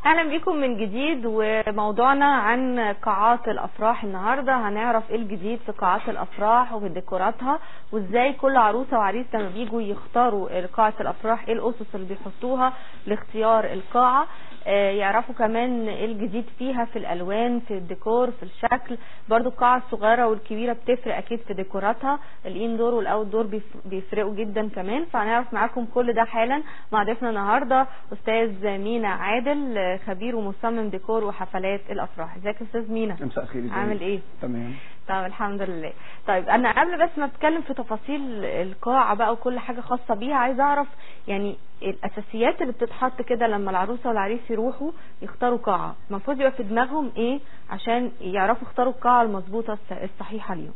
اهلا بكم من جديد وموضوعنا عن قاعات الافراح النهارده هنعرف ايه الجديد في قاعات الافراح وفي ديكوراتها وازاي كل عروسه وعريس لما بيجوا يختاروا قاعه الافراح ايه الاسس اللي بيحطوها لاختيار القاعه آه، يعرفوا كمان ايه الجديد فيها في الالوان في الديكور في الشكل برضو القاعه الصغيره والكبيره بتفرق اكيد في ديكوراتها الاندور والاوت دور بيفرقوا جدا كمان فهنعرف معاكم كل ده حالا مع ضيفنا النهارده استاذ مينا عادل آه، خبير ومصمم ديكور وحفلات الافراح ازيك يا استاذ مينا مساء الخير ازيك؟ عامل ايه تمام طيب الحمد لله طيب انا قبل بس ما اتكلم في تفاصيل القاعه بقى وكل حاجه خاصه بيها عايزه اعرف يعني الاساسيات اللي بتتحط كده لما العروسه والعريس يروحوا يختاروا قاعه المفروض يبقى في دماغهم ايه عشان يعرفوا يختاروا القاعه المظبوطه الص- الصحيحه ليهم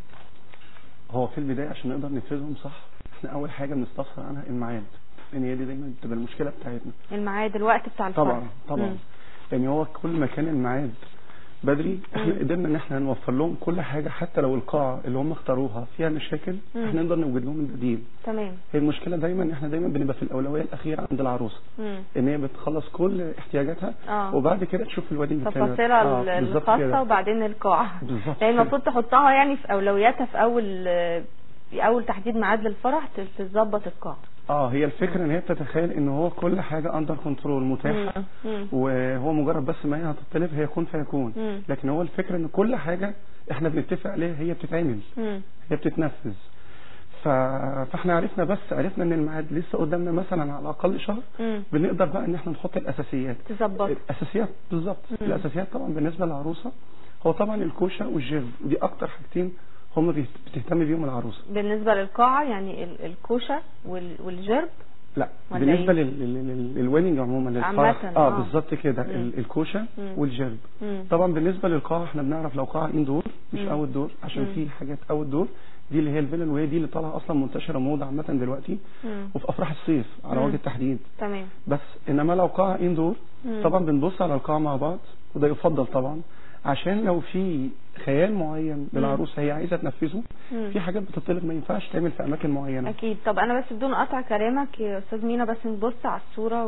هو في البدايه عشان نقدر ننفذهم صح احنا اول حاجه بنستفسر عنها الميعاد لان هي دي دايما بتبقى المشكله بتاعتنا الميعاد الوقت بتاع الفرح طبعا طبعا مم. لان هو كل ما كان الميعاد بدري احنا مم. قدرنا ان احنا نوفر لهم كل حاجه حتى لو القاعه اللي هم اختاروها فيها مشاكل مم. احنا نقدر نوجد لهم البديل تمام هي المشكله دايما ان احنا دايما بنبقى في الاولويه الاخيره عند العروسه مم. ان هي بتخلص كل احتياجاتها اه وبعد كده تشوف الويدنج بلانر. تفاصيلها آه، ال- بالظبط الخاصه كده. وبعدين القاعه بالظبط يعني كده. المفروض تحطها يعني في اولوياتها في اول في اول تحديد ميعاد للفرح تظبط القاعه اه هي الفكره ان هي بتتخيل ان هو كل حاجه اندر كنترول متاحه مم. مم. وهو مجرد بس ما هي هتطلب هي يكون فيكون مم. لكن هو الفكره ان كل حاجه احنا بنتفق عليها هي بتتعمل مم. هي بتتنفذ ف... فاحنا عرفنا بس عرفنا ان الميعاد لسه قدامنا مثلا على الاقل شهر مم. بنقدر بقى ان احنا نحط الاساسيات تظبط الاساسيات بالظبط مم. الاساسيات طبعا بالنسبه للعروسه هو طبعا الكوشه والجيرب ودي اكتر حاجتين هم بيهت- بتهتم بيهم العروسه بالنسبة للقاعة يعني ال- الكوشة وال- والجرب لا ولا بالنسبه إيه؟ لل- لل- لل- للويننج عموما عامة، للفرح آه. اه بالظبط كده مم. ال- الكوشه مم. والجرب مم. طبعا بالنسبه للقاعه احنا بنعرف لو قاعه اندور مش مم. اوت دور عشان مم. في حاجات اوت دور دي اللي هي الفيلل وهي دي اللي طالعه اصلا منتشره موضه عامه دلوقتي مم. وفي افراح الصيف على مم. وجه التحديد تمام بس انما لو قاعه اندور مم. طبعا بنبص على القاعه مع بعض وده يفضل طبعا عشان لو في خيال معين للعروسه هي عايزه تنفذه مم. في حاجات بتطلب ما ينفعش تعمل في اماكن معينه أكيد طب أنا بس بدون قطع كلامك يا أستاذ مينا بس نبص على الصورة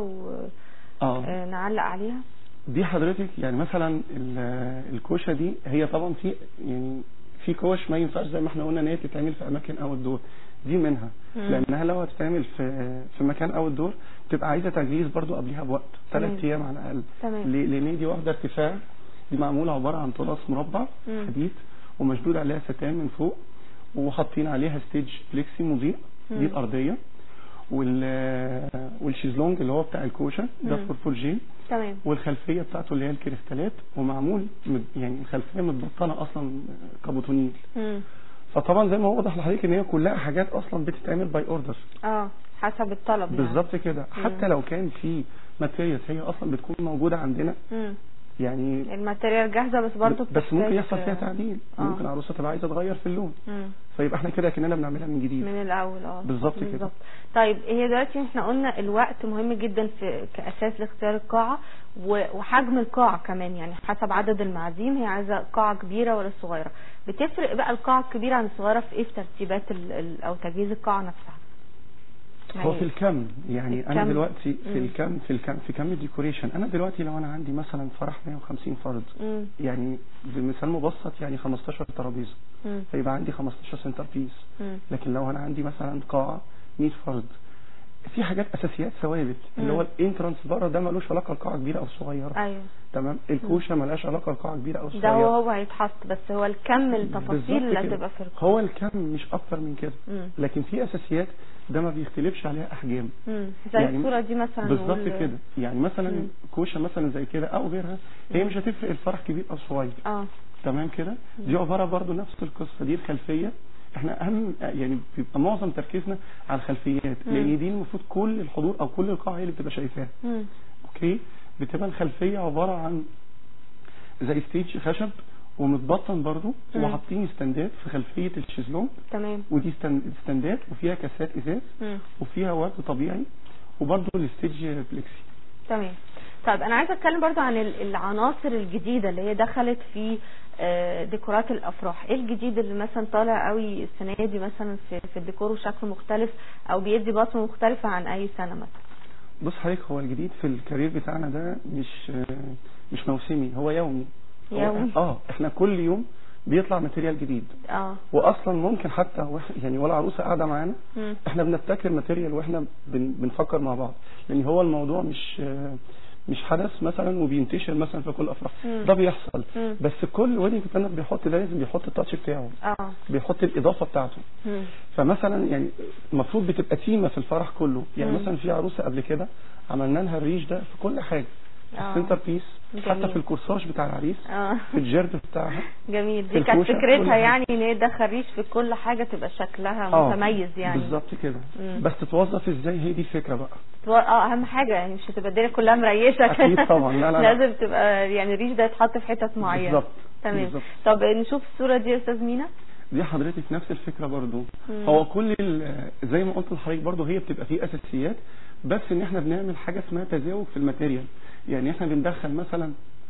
اه ونعلق عليها دي حضرتك يعني مثلا ال- الكوشه دي هي طبعا في يعني في كوش ما ينفعش زي ما احنا قلنا ان هي تتعمل في اماكن اوت دور دي منها مم. لانها لو هتتعمل في في مكان اوت دور بتبقى عايزه تجهيز برضو قبلها بوقت تمام. ثلاث ايام على الاقل تمام. ليه؟ لان دي واخده ارتفاع دي معموله عباره عن تراث مربع مم. حديد ومشدود عليها ستان من فوق وحاطين عليها ستيج فليكسي مضيء مم. دي الارضيه وال والشيزلونج اللي هو بتاع الكوشه ده مم. فورفور جيل تمام والخلفيه بتاعته اللي هي الكريستالات ومعمول مد- يعني الخلفيه متبطنه اصلا كابوتونيل مم. فطبعا زي ما هو واضح لحضرتك ان هي كلها حاجات اصلا بتتعمل باي اوردر اه حسب الطلب يعني. بالظبط كده مم. حتى لو كان في ماتيريالز هي اصلا بتكون موجوده عندنا مم. يعني الماتيريال جاهزة بس برضه بس ممكن بتحتاج- يحصل فيها تعديل آه. ممكن العروسه تبقى عايزه تغير في اللون مم. فيبقى احنا كده كاننا بنعملها من جديد من الاول اه بالظبط كده. بالظبط. طيب هي دلوقتي احنا قلنا الوقت مهم جدا في كاساس لاختيار القاعه و- وحجم القاعه كمان يعني حسب عدد المعازيم هي عايزه قاعه كبيره ولا صغيره بتفرق بقى القاعه الكبيره عن الصغيره في ايه في ترتيبات ال ال او تجهيز القاعه نفسها هو في الكم يعني انا الكم. دلوقتي في مم. الكم في الكم في كم الديكوريشن انا دلوقتي لو انا عندي مثلا فرح 150 فرد مم. يعني بمثال مبسط يعني 15 ترابيزه مم. فيبقى عندي 15 سنتر بيس مم. لكن لو انا عندي مثلا قاعه 100 فرد في حاجات اساسيات ثوابت اللي مم. هو الانترانس بره ده ملوش علاقه القاعه كبيره او صغيره ايوه تمام الكوشه ملهاش علاقه القاعه كبيره او ده هو صغيره هو هيتحط بس هو الكم التفاصيل بالظبط اللي كده. هتبقى في القاعه هو الكم مش اكتر من كده مم. لكن في اساسيات ده ما بيختلفش عليها احجام مم. زي يعني الصوره دي مثلا بالظبط نقول- كده يعني مثلا مم. كوشه مثلا زي كده او غيرها هي مم. مش هتفرق الفرح كبير او صغير اه تمام كده دي عباره برضو نفس القصه دي الخلفيه احنا اهم يعني بيبقى معظم تركيزنا على الخلفيات مم. لان دي المفروض كل الحضور او كل القاعه هي اللي بتبقى شايفاها مم. اوكي بتبقى الخلفيه عباره عن زي ستيج خشب ومتبطن برضو مم. وحاطين استندات في خلفيه الشيزلونج تمام ودي استن- استندات وفيها كاسات ازاز مم. وفيها ورد طبيعي وبرضو الستيج بليكسي تمام طيب انا عايزه اتكلم برضو عن ال- العناصر الجديده اللي هي دخلت في آه، ديكورات الافراح ايه الجديد اللي مثلا طالع قوي السنه دي مثلا في في الديكور وشكله مختلف او بيدي بصمه مختلفه عن اي سنه مثلا بص حضرتك هو الجديد في الكارير بتاعنا ده مش مش موسمي هو يومي هو- يومي. اه احنا كل يوم بيطلع ماتيريال جديد اه واصلا ممكن حتى وإح- يعني ولا عروسه قاعده معانا مم. احنا بنبتكر ماتيريال واحنا بن بنفكر مع بعض لان هو الموضوع مش مش حدث مثلا وبينتشر مثلا في كل الافراح مم. ده بيحصل مم. بس كل ويدنج بلانر بيحط لازم بيحط التاتش بتاعه اه بيحط الاضافه بتاعته مم. فمثلا يعني المفروض بتبقى تيمه في الفرح كله يعني مم. مثلا في عروسه قبل كده عملنا لها الريش ده في كل حاجه في آه. السنتر بيس حتى جميل. في الكورساج بتاع العريس اه في الجيرد بتاعها جميل في دي كانت الكوشة، كل فكرتها حاجة. يعني ان هي تدخل ريش في كل حاجه تبقى شكلها آه، متميز يعني بالظبط كده مم. بس تتوظف ازاي هي دي الفكره بقى تو- اه اهم حاجه يعني مش هتبقى الدنيا كلها مريشه أكيد طبعا، لا، لا، لا. لازم تبقى يعني الريش ده يتحط في حتت معينه بالظبط تمام بالظبط. طب نشوف الصوره دي يا استاذ مينا دي حضرتك نفس الفكره برضو مم. هو كل ال- زي ما قلت لحضرتك برضو هي بتبقى فيه اساسيات بس ان احنا بنعمل حاجه اسمها تزاوج في الماتيريال يعني احنا بندخل مثلا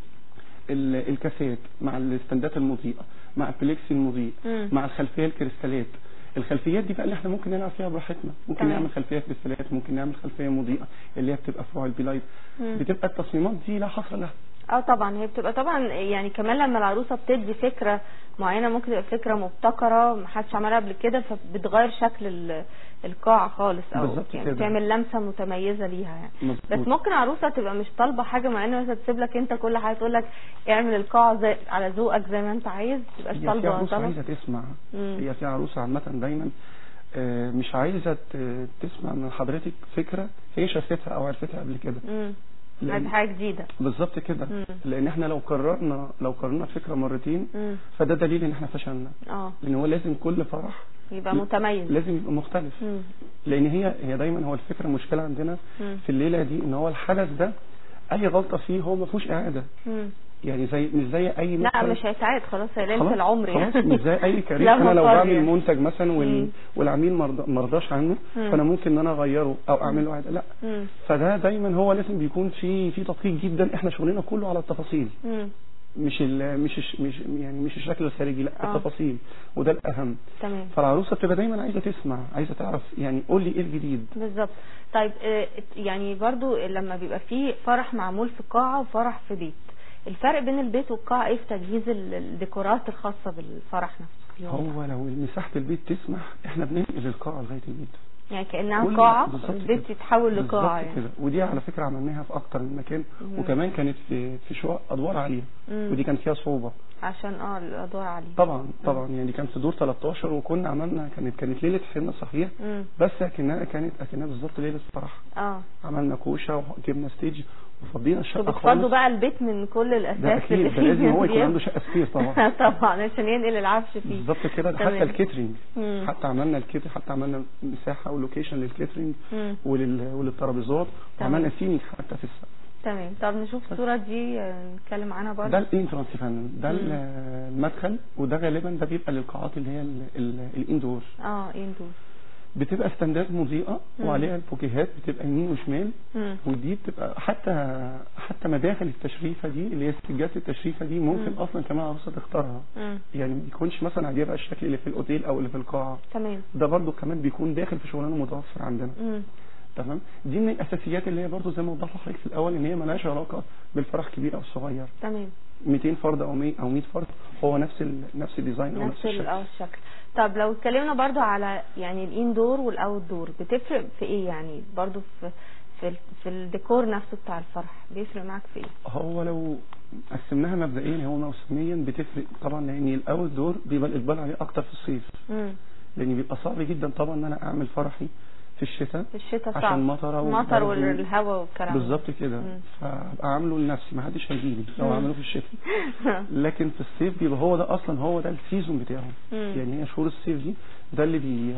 ال- الكاسات مع الاستندات المضيئه مع البليكسي المضيء مم. مع الخلفيه الكريستالات الخلفيات دي بقى اللي احنا ممكن نلعب فيها براحتنا ممكن تمام. نعمل خلفيه كريستالات ممكن نعمل خلفيه مضيئه اللي هي بتبقى فروع البيلايت مم. بتبقى التصميمات دي لا حصر لها اه طبعا هي بتبقى طبعا يعني كمان لما العروسه بتدي فكره معينه ممكن تبقى فكره مبتكره محدش عملها قبل كده فبتغير شكل ال- القاعه خالص او بالظبط يعني كده. بتعمل لمسه متميزه ليها يعني مظبوط. بس ممكن عروسه تبقى مش طالبه حاجه معينه مثلا تسيب لك انت كل حاجه تقول لك اعمل القاعه زي على ذوقك زي ما انت عايز ما تبقاش هي في طالبه عروسه طلب عايزه تسمع مم. هي في عروسه عامه دايما آه، مش عايزه ت- تسمع من حضرتك فكره هي شافتها او عرفتها قبل كده امم لأن- عايز حاجه جديده بالظبط كده مم. لان احنا لو قررنا لو قررنا فكره مرتين امم فده دليل ان احنا فشلنا اه لان هو لازم كل فرح يبقى متميز لازم يبقى مختلف امم لان هي هي دايما هو الفكره المشكله عندنا مم. في الليله دي ان هو الحدث ده اي غلطه فيه هو ما فيهوش اعاده امم يعني زي مش زي اي لا مثلاً- مش هيساعد خلاص هي ليله خلاص العمر يعني خلاص مش زي اي كارير لا انا لو مفر بعمل يعني. منتج مثلا مم. وال... والعميل مرض- مرضاش عنه مم. فانا ممكن ان انا اغيره او اعمله عادي لا مم. فده دايما هو لازم بيكون في في تدقيق جدا احنا شغلنا كله على التفاصيل مم. مش ال... مش الش- مش يعني مش الشكل الخارجي لا آه. التفاصيل وده الاهم تمام فالعروسه بتبقى دايما عايزه تسمع عايزه تعرف يعني قول لي ايه الجديد بالظبط طيب آه، يعني برضو لما بيبقى في فرح معمول في قاعة وفرح في بيت الفرق بين البيت والقاعة ايه في تجهيز ال- الديكورات الخاصة بالفرح نفسه اليوم ده؟ هو لو مساحه البيت تسمح احنا بننقل القاعه لغايه البيت يعني كأنها كل- قاعة بالظبط البيت كده. يتحول لقاعة بالظبط يعني كده ودي على فكره عملناها في اكتر من مكان مم. وكمان كانت في في شقق ادوار عاليه مم. ودي كان فيها صعوبه عشان اه الادوار عليه طبعا طبعا يعني كان في دور 13 وكنا عملنا كانت كانت ليله حنه صحيح مم. بس اكنها كانت اكنها بالظبط ليله فرح اه عملنا كوشه وجبنا ستيج وفضينا الشقه وبتفضوا خالص بقى البيت من كل الاساس ده اكيد اللي ده لازم هو يكون فيه. عنده شقه سبير طبعا طبعا عشان ينقل العفش فيه بالظبط كده ده تمام. حتى الكيترينج مم. حتى عملنا الكيترينج حتى عملنا مساحه ولوكيشن للكيترينج مم. ولل وللترابيزات تمام. وعملنا سينيك حتى في السقف تمام طب نشوف الصورة دي آه، نتكلم عنها برضه ده الانترانس يا فندم ده مم. المدخل وده غالبا ده بيبقى للقاعات اللي هي ال- ال- الاندور اه اندور بتبقى ستاندات مضيئه مم. وعليها البوكيهات بتبقى يمين وشمال مم. ودي بتبقى حتى حتى مداخل التشريفه دي اللي هي سجاد التشريفه دي ممكن مم. اصلا كمان عروسه تختارها مم. يعني ما يكونش مثلا عاجبها الشكل اللي في الاوتيل او اللي في القاعه تمام ده برضو كمان بيكون داخل في شغلانه متوفر عندنا مم. تمام دي من الاساسيات اللي هي برضو زي ما وضحت لحضرتك في الاول ان هي ملهاش علاقه بالفرح كبير او صغير تمام 200 فرد او 100 او 100 فرد هو نفس ال... نفس الديزاين او نفس نفس ال- الشكل اه الشكل طب لو اتكلمنا برضو على يعني الاندور والاوت دور بتفرق في ايه يعني برضو في في ال- في الديكور نفسه بتاع الفرح بيفرق معاك في ايه هو لو قسمناها مبدئيا هو موسميا بتفرق طبعا لان الاول دور بيبقى الاقبال عليه اكتر في الصيف مم. لان بيبقى صعب جدا طبعا ان انا اعمل فرحي في الشتاء في الشتاء صعب عشان مطره المطر وبرد و- والهواء والكلام ده. بالظبط كده مم. فابقى عامله لنفسي ما حدش هيجيلي لو مم. عمله في الشتاء لكن في الصيف بيبقى هو ده اصلا هو ده السيزون بتاعه مم. يعني هي شهور الصيف دي ده اللي بي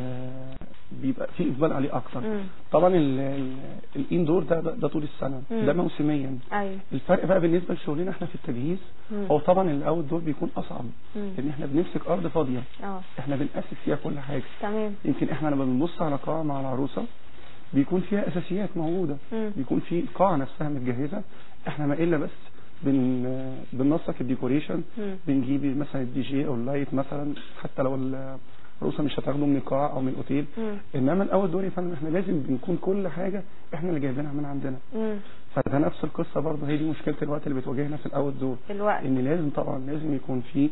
بيبقى فيه اقبال عليه اكتر مم. طبعا ال- ال- الاندور ده, ده ده طول السنه مم. ده موسميا ايوه الفرق بقى بالنسبه لشغلنا احنا في التجهيز مم. هو طبعا الاول دور بيكون اصعب مم. لان احنا بنمسك ارض فاضيه اه احنا بنأسس فيها كل حاجه تمام يمكن احنا لما بنبص على قاعه مع العروسه بيكون فيها اساسيات موجوده مم. بيكون في القاعه نفسها متجهزه احنا ما الا بس بن بننسق الديكوريشن مم. بنجيب مثلا الدي جي او اللايت مثلا حتى لو ال- العروسه مش هتاخده من القاعه او من الاوتيل مم. انما الاول دور يا فندم احنا لازم بنكون كل حاجه احنا اللي جايبينها من عندنا مم. فده نفس القصه برضه هي دي مشكله الوقت اللي بتواجهنا في الاول دور الوقت ان لازم طبعا لازم يكون في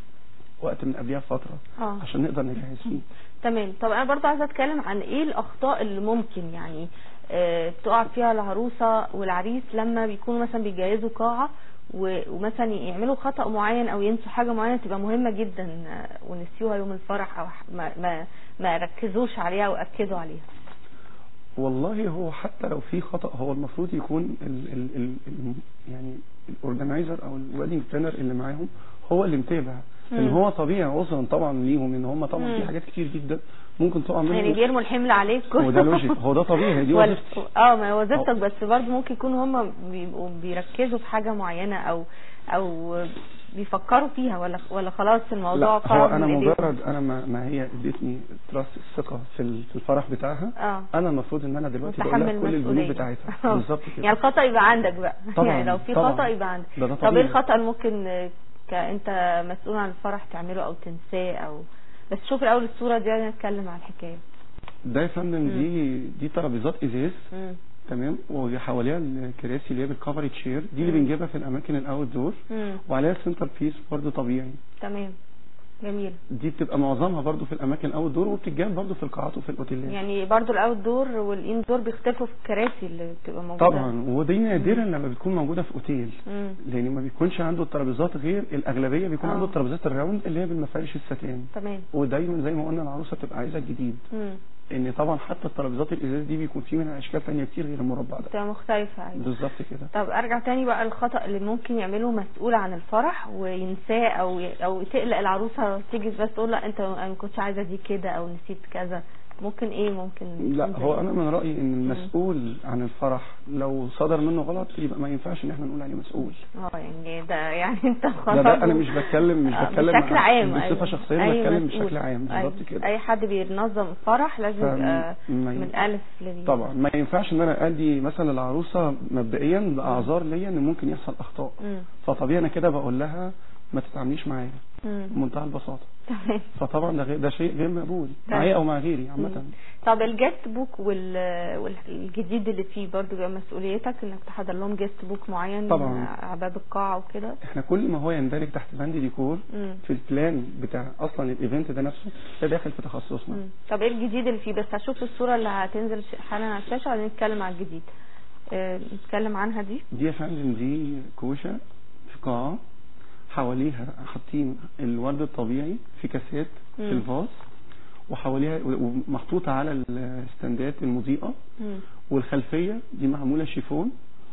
وقت من قبلها فتره اه عشان نقدر نجهز فيه تمام طب انا برضو عايزه اتكلم عن ايه الاخطاء اللي ممكن يعني آه تقع فيها العروسه والعريس لما بيكونوا مثلا بيجهزوا قاعه و- ومثلا يعملوا خطأ معين او ينسوا حاجه معينه تبقى مهمه جدا آه، ونسيوها يوم الفرح او ح- ما ما, ما ركزوش عليها واكدوا عليها والله هو حتى لو في خطأ هو المفروض يكون ال ال ال ال يعني الاورجنايزر او الويدنج بلانر اللي معاهم هو اللي متابع ان مم. هو طبيعي عذرا طبعا ليهم ان هم طبعا مم. في حاجات كتير جدا ممكن تقع يعني منهم بيرموا الحمل عليك هو ده لوجيك هو ده طبيعي دي ولا- وظيفتي اه ما هي وظيفتك بس برضه ممكن يكونوا هم بيبقوا بيركزوا في حاجه معينه او او بيفكروا فيها ولا ولا خلاص الموضوع لا هو خرج انا من إيديهم؟ مجرد انا ما, ما هي ادتني تراست الثقه في ال- في الفرح بتاعها اه انا المفروض ان انا دلوقتي بقول لها متحمل كل البنود مسؤولية. بتاعتها آه. بالظبط كده يعني الخطأ يبقى عندك بقى طبعاً، يعني لو في طبعاً. خطأ يبقى عندك ده ده طب ايه طبيعي. الخطأ اللي ممكن آه، كأنت مسؤول عن الفرح تعمله او تنساه او بس شوف الاول الصورة دي نتكلم عن الحكاية ده يا فندم دي دي ترابيزات ازاز مم. تمام وحواليها الكراسي اللي هي بالكفر تشير دي اللي مم. بنجيبها في الاماكن الاوت دور مم. وعليها سنتر بيس برضه طبيعي تمام جميل دي بتبقى معظمها برضه في الاماكن الاوت دور وبتتجاب برضه في القاعات وفي الاوتيلات يعني برضو الاوت دور والان دور بيختلفوا في الكراسي اللي بتبقى موجودة طبعا ودي نادرا لما بتكون موجوده في اوتيل مم. لان ما بيكونش عنده الترابيزات غير الاغلبيه بيكون آه. عنده الترابيزات الراوند اللي هي بالمفارش الستان تمام ودايما زي ما قلنا العروسه بتبقى عايزه الجديد مم. ان طبعا حتى الترابيزات الازاز دي بيكون في منها اشكال ثانيه كتير غير المربع ده بتبقى مختلفة أيوة. بالظبط كده طب ارجع تاني بقى الخطأ اللي ممكن يعمله مسؤول عن الفرح وينساه او او تقلق العروسه تيجي بس تقول لا انت انا ما كنتش عايزه دي كده او نسيت كذا ممكن ايه ممكن لا يكون هو زي- انا من رايي ان المسؤول عن الفرح لو صدر منه غلط يبقى ما ينفعش ان احنا نقول عليه مسؤول اه يعني ده يعني انت لا خلاص ده انا مش بتكلم مش آه، بتكلم بشكل مع- عام بصفه أيوة. شخصيه انا أيوة بتكلم مسؤول. بشكل عام أيوة. بالظبط كده اي حد بينظم فرح لازم فم- يبقى ما ي- من الف للياء طبعا ما ينفعش ان انا ادي مثلا العروسه مبدئيا باعذار ليا ان ممكن يحصل اخطاء مم. فطبيعي انا كده بقول لها ما تتعامليش معايا مم. بمنتهى البساطه تمام فطبعا ده غير ده شيء غير مقبول تمام. معايا او مع غيري عامه مم. طب الجيست بوك وال... والجديد اللي فيه برضو بيبقى مسؤوليتك انك تحضر لهم جيست بوك معين طبعاً. على باب القاعه وكده احنا كل ما هو يندرج تحت بند ديكور مم. في البلان بتاع اصلا الايفنت ده نفسه ده داخل في تخصصنا مم. طب ايه الجديد اللي فيه بس هشوف الصورة اللي هتنزل ش- حالا على الشاشة وبعدين نتكلم على الجديد آه، نتكلم عنها دي دي يا فندم دي كوشه في قاعه حواليها حاطين الورد الطبيعي في كاسات مم. في الفاز وحواليها ومحطوطه على الستاندات المضيئه مم. والخلفيه دي معموله شيفون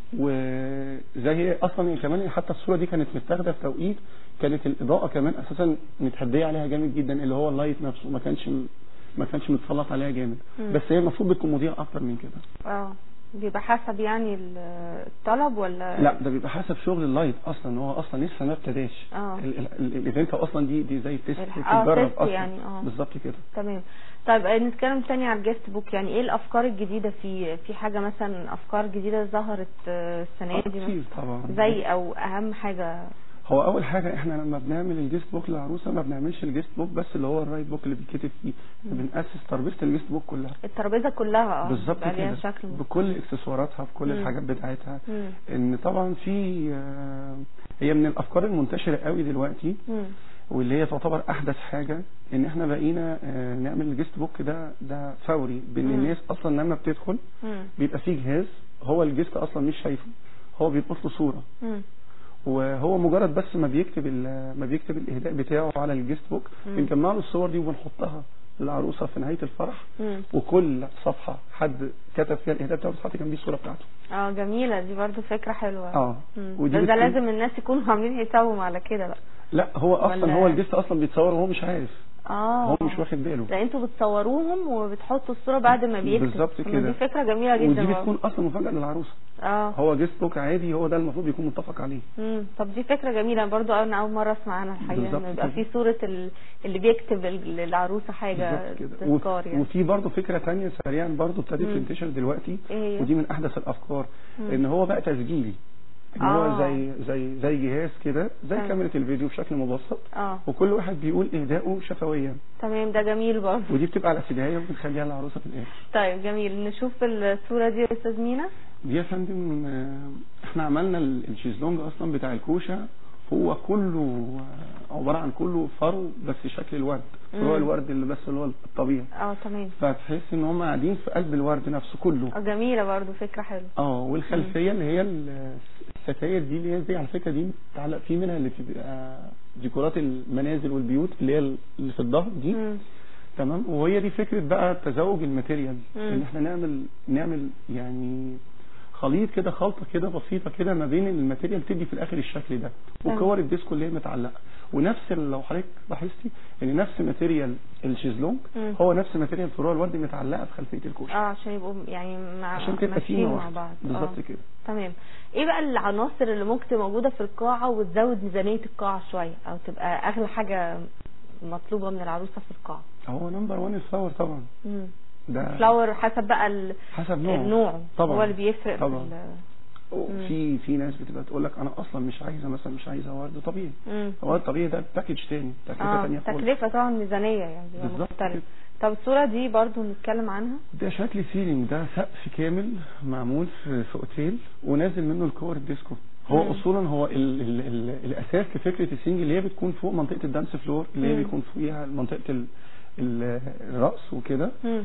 وزي هي اصلا يعني كمان حتى الصوره دي كانت متاخده في توقيت كانت الاضاءه كمان اساسا متهديه عليها جامد جدا اللي هو اللايت نفسه ما كانش ما كانش متسلط عليها جامد مم. بس هي المفروض بتكون مضيئه اكتر من كده اه بيبقى حسب يعني ال- الطلب ولا لا ده بيبقى حسب شغل اللايت اصلا هو اصلا لسه ما ابتداش اه ال- ال- ال- الايفنت اصلا دي دي زي تيست الح- آه، بتتجرب تيست اصلا يعني، آه. بالظبط كده تمام طيب آه، نتكلم تاني على الجيست بوك يعني ايه الافكار الجديده فيه في حاجه مثلا افكار جديده ظهرت آه، السنه آه، دي كتير مثلا طبعا زي او اهم حاجه هو اول حاجه احنا لما بنعمل الجيست بوك للعروسه ما بنعملش الجيست بوك بس اللي هو الرايت بوك اللي بيتكتب فيه بنأسس ترابيزه الجيست بوك كلها الترابيزه كلها اه بالظبط يبقى ليها كده شكل بكل اكسسواراتها بكل مم. الحاجات بتاعتها مم. ان طبعا في آه، هي من الافكار المنتشره قوي دلوقتي مم. واللي هي تعتبر احدث حاجه ان احنا بقينا آه، نعمل الجيست بوك ده ده فوري بان مم. الناس اصلا لما بتدخل مم. بيبقى فيه جهاز هو الجيست اصلا مش شايفه هو بيلقط له صوره مم. وهو مجرد بس ما بيكتب ال- ما بيكتب الاهداء بتاعه على الجيست بوك مم. بنجمع له الصور دي وبنحطها للعروسه في نهايه الفرح مم. وكل صفحه حد كتب فيها الاهداء بتاعه بتحط جنبيه الصوره بتاعته اه جميلة دي برضو فكرة حلوة اه مم. ودي بس ده بتكون- لازم الناس يكونوا عاملين حسابهم على كده بقى لا هو اصلا ولا- هو الجيست اصلا بيتصور وهو مش عارف اه هو مش واخد باله ده انتوا بتصوروهم وبتحطوا الصورة بعد ما بيكتب بالظبط طب ما كده. دي فكرة جميلة جدا ودي برضو. بتكون اصلا مفاجاه للعروسه اه هو جيست بوك عادي هو ده المفروض يكون متفق عليه مم. طب دي فكرة جميلة برضو انا اول مرة اسمع عنها الحقيقة بالظبط إن يبقى كده. في صورة ال- اللي بيكتب ال- للعروسة حاجة بالظبط كده تذكار وف- يعني وفي برضه فكره تانية سريعا برضه ابتدت مم. تنتشر دلوقتي ايه هي؟ ودي من احدث الافكار مم. ان هو بقى تسجيلي ان هو آه. زي زي زي جهاز كده زي تمام. كاميرا الفيديو بشكل مبسط اه وكل واحد بيقول اهدائه شفويا تمام ده جميل برضه ودي بتبقى على سيديهايه وبنخليها للعروسه في الاخر طيب جميل نشوف الصورة دي يا استاذ مينا دي يا فندم آه، احنا عملنا ال- الشيزلونج اصلا بتاع الكوشه هو كله آه، عباره عن كله فرو بس شكل الورد مم. هو الورد اللي بس اللي هو الطبيعي اه تمام فتحس ان هم قاعدين في قلب الورد نفسه كله اه جميلة برضه فكرة حلوة اه والخلفيه اللي هي ال- الستاير دي اللي هي زي على فكره دي بتعلق في منها اللي بتبقى ديكورات المنازل والبيوت اللي هي اللي في الظهر دي مم. تمام وهي دي فكره بقى تزوج الماتيريال مم. ان احنا نعمل نعمل يعني خليط كده خلطه كده بسيطه كده ما بين الماتيريال تدي في الاخر الشكل ده تمام. وكور الديسكو اللي هي متعلقه ونفس ال- لو حضرتك لاحظتي ان نفس ماتيريال الشيزلونج مم. هو نفس ماتيريال فروع الورد متعلقه في خلفيه الكوشه اه عشان يبقوا يعني مع عشان تبقى ماشيين سيمه مع واحده بعض بالظبط آه. كده تمام ايه بقى العناصر اللي ممكن تبقى موجودة في القاعة وتزود ميزانية القاعة شوية او تبقى اغلى حاجة مطلوبة من العروسة في القاعة هو نمبر 1 الفلاور طبعا مم. ده فلاور حسب بقى ال- حسب نوعه النوع طبعا هو اللي بيفرق في طبعا. ال- مم. في في ناس بتبقى تقول لك انا اصلا مش عايزه مثلا مش عايزه ورد طبيعي مم. هو الطبيعي ده باكج تاني تكلفه اه تانيه خالص تكلفة طبعا ميزانية يعني بيبقى بالظبط مختلف كده. طب الصورة دي برضو نتكلم عنها ده شكل سيلينج ده سقف كامل معمول في, في اوتيل ونازل منه الكور الديسكو هو مم. اصولا هو ال ال ال الاساس لفكره السينج اللي هي بتكون فوق منطقه الدانس فلور اللي هي مم. بيكون فوقيها منطقه ال ال الراس وكده مم.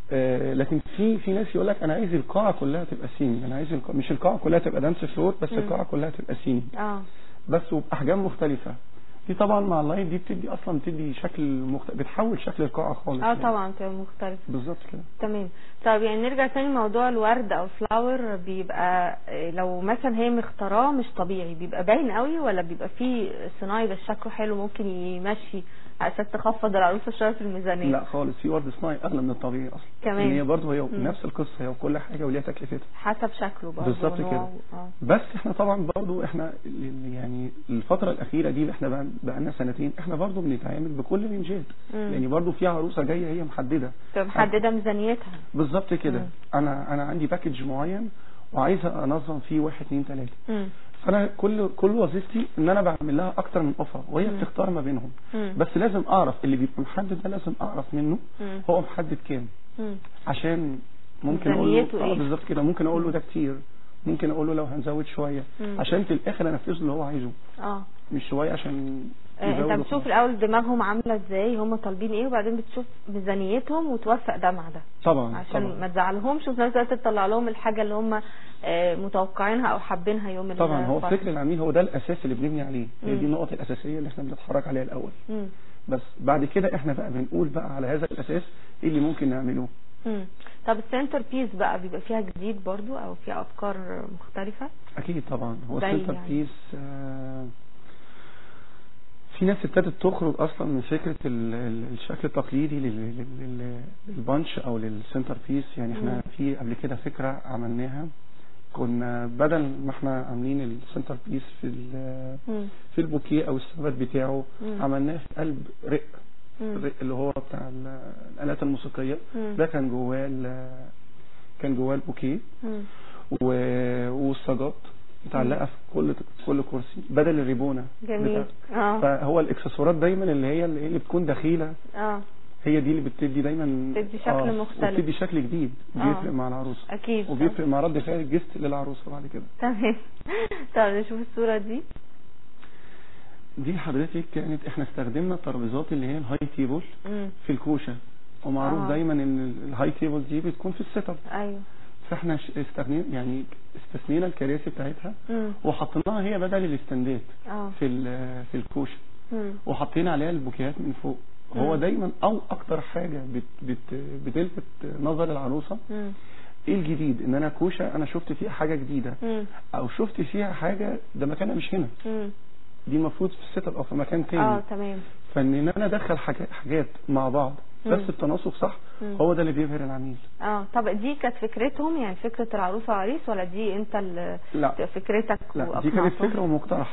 آه لكن في في ناس يقول لك انا عايز القاعه كلها تبقى سينج انا عايز القاعة مش القاعه كلها تبقى دانس فلور بس مم. القاعه كلها تبقى سينج اه بس وباحجام مختلفه دي طبعا مع اللايت دي بتدي اصلا بتدي شكل مختلف بتحول شكل القاعه خالص اه يعني. طبعا بتبقى مختلف بالظبط كده تمام طب يعني نرجع تاني لموضوع الورد او فلاور بيبقى آه، لو مثلا هي مختاراه مش طبيعي بيبقى باين قوي ولا بيبقى فيه صناعي بس شكله حلو ممكن يمشي على اساس تخفض العروسه شويه في الميزانيه لا خالص في ورد صناعي اغلى من الطبيعي اصلا كمان. ان هي برضه هي مم. نفس القصه هي وكل حاجه وليها تكلفتها حسب شكله برضه بالظبط كده. ونوعه. اه بس احنا طبعا برضه احنا ال- يعني الفتره الاخيره دي اللي احنا بقى بقالنا سنتين احنا برضه بنتعامل بكل رينجات مم. يعني برضه في عروسه جايه هي محدده تبقى محدده ميزانيتها بالظبط كده مم. انا انا عندي باكج معين وعايزه انظم فيه واحد اتنين تلاته مم. فانا كل كل وظيفتي ان انا بعمل لها اكتر من اوفر وهي مم. بتختار ما بينهم مم. بس لازم اعرف اللي بيبقى محدد ده لازم اعرف منه مم. هو محدد كام مم. عشان ممكن اقول له ميزانيته اه إيه؟ بالظبط كده ممكن اقول له ده كتير ممكن اقول له لو هنزود شويه مم. عشان في الاخر انفذ له اللي هو عايزه اه مش شويه عشان آه، يزود انت بتشوف وخلاص. الاول دماغهم عامله ازاي هم طالبين ايه وبعدين بتشوف ميزانيتهم وتوفق ده مع ده طبعا عشان طبعا ما تزعلهمش وفي نفس الوقت تطلع لهم الحاجه اللي هم آه، متوقعينها او حابينها يوم طبعا هو الفرح. فكر العميل هو ده الاساس اللي بنبني عليه هي دي مم. النقط الاساسيه اللي احنا بنتحرك عليها الاول مم. بس بعد كده احنا بقى بنقول بقى على هذا الاساس ايه اللي ممكن نعمله مم. طب السنتر بيس بقى بيبقى فيها جديد برضو او فيها افكار مختلفه اكيد طبعا هو زي السنتر يعني. بيس آه في ناس ابتدت تخرج اصلا من فكره ال- ال- الشكل التقليدي لل- لل- لل- للبانش او للسنتر بيس يعني احنا مم. في قبل كده فكره عملناها كنا بدل ما احنا عاملين السنتر بيس في ال- مم. في البوكيه او الثبات بتاعه مم. عملناه في قلب رق مم. الرق اللي هو بتاع ال- الالات الموسيقيه مم. ده كان جواه ال- كان جواه البوكيه مم. و- والصاجات متعلقه في كل كل كرسي بدل الريبونه جميل بتاع- اه فهو الاكسسوارات دايما اللي هي اللي اللي بتكون دخيله اه هي دي اللي بتدي دايما بتدي شكل مختلف. وبتدي شكل جديد آه. بيفرق مع العروسه اكيد وبيفرق مع رد فعل الجست للعروسه بعد كده تمام طب نشوف الصوره دي دي حضرتك كانت احنا استخدمنا الترابيزات اللي هي الهاي تيبل مم. في الكوشه ومعروف آه. دايما ان الهاي تيبل دي بتكون في السيت اب ايوه فاحنا ش- استغنينا يعني استثنينا الكراسي بتاعتها مم. وحطيناها هي بدل الاستندات اه في ال- في الكوشه مم. وحطينا عليها البوكيهات من فوق هو مم. دايما او اكتر حاجه بت بت بتلفت نظر العروسه مم. ايه الجديد ان انا كوشه انا شفت فيها حاجه جديده مم. او شفت فيها حاجه ده مكانها مش هنا مم. دي المفروض في السيت اب او في مكان تاني اه تمام فان إن انا ادخل حاجات حاجات مع بعض مم. بس بتناسق صح مم. هو ده اللي بيبهر العميل اه طب دي كانت فكرتهم يعني فكرة العروسة وعريس ولا دي انت اللي لا فكرتك لا دي كانت واقنعتهم؟ فكره ومقترحه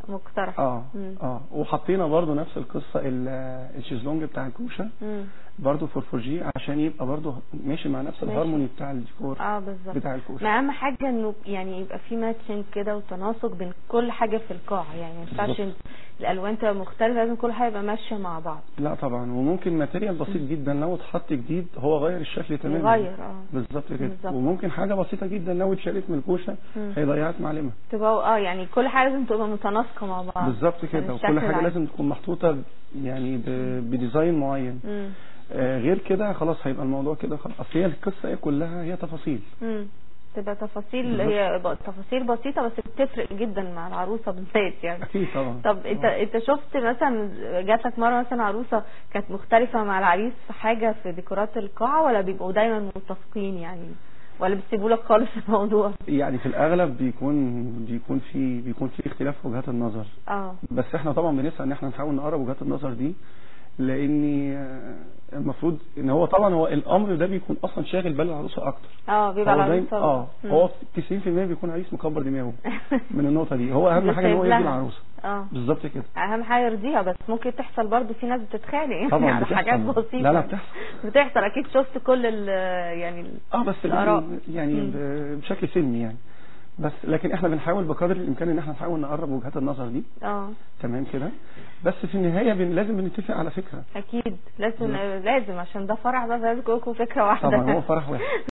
مقترح اه مم. اه وحطينا برضو نفس القصه ال- الشيزلونج بتاع الكوشه مم. برضو فور فور جي عشان يبقى برضو ماشي مع نفس ماشي. الهارموني بتاع الديكور اه بالظبط بتاع الكوشه ما اهم حاجه انه يعني يبقى في ماتشنج كده وتناسق بين كل حاجه في القاعه يعني ما ينفعش بالظبط. الالوان تبقى مختلفه لازم كل حاجه يبقى ماشيه مع بعض لا طبعا وممكن ماتيريال بسيط جدا لو اتحط جديد هو غير الشكل تماما يغير اه بالظبط كده بالظبط. وممكن حاجه بسيطه جدا لو اتشالت من الكوشه مم. هيضيعت معلمه تبقى اه يعني كل حاجه لازم تبقى متناسقه مع بعض بالظبط عشان كده الشكل وكل حاجه العام. لازم تكون محطوطه يعني ب- بديزاين معين مم. آه غير كده خلاص هيبقى الموضوع كده خلاص اصل هي القصه هي كلها هي تفاصيل مم. تبقى تفاصيل بالظبط. هي ب- تفاصيل بسيطه بس بتفرق جدا مع العروسه بالذات يعني اكيد طبعا طب انت انت شفت مثلا جات لك مره مثلا عروسه كانت مختلفه مع العريس في حاجه في ديكورات القاعه ولا بيبقوا دايما متفقين يعني ولا بيسيبوا لك خالص الموضوع يعني في الاغلب بيكون بيكون في بيكون في اختلاف في وجهات النظر اه بس احنا طبعا بنسعى ان احنا نحاول نقرب وجهات النظر دي لان آه، المفروض ان هو طبعا هو الامر ده بيكون اصلا شاغل بال العروسه اكتر اه بيبقى هو دايما- العروسه اه مم. هو 90% بيكون عريس مكبر دماغه من النقطه دي هو اهم بس حاجه ان هو سايب يرضي لها. العروسه اه بالظبط كده اهم حاجه يرضيها بس ممكن تحصل برضو في ناس بتتخانق يعني طبعا على بتحصل. حاجات بسيطه لا لا بتحصل بتحصل اكيد شفت كل ال يعني ال- اه بس الآراء. بن- يعني مم. ب- بشكل سلمي يعني بس لكن احنا بنحاول بقدر الامكان ان احنا نحاول نقرب وجهات النظر دي اه تمام كده بس في النهايه بن لازم بنتفق على فكره اكيد لازم مم. لازم عشان ده فرع بقى لازم يكون فكره واحده طبعا هو فرح واحد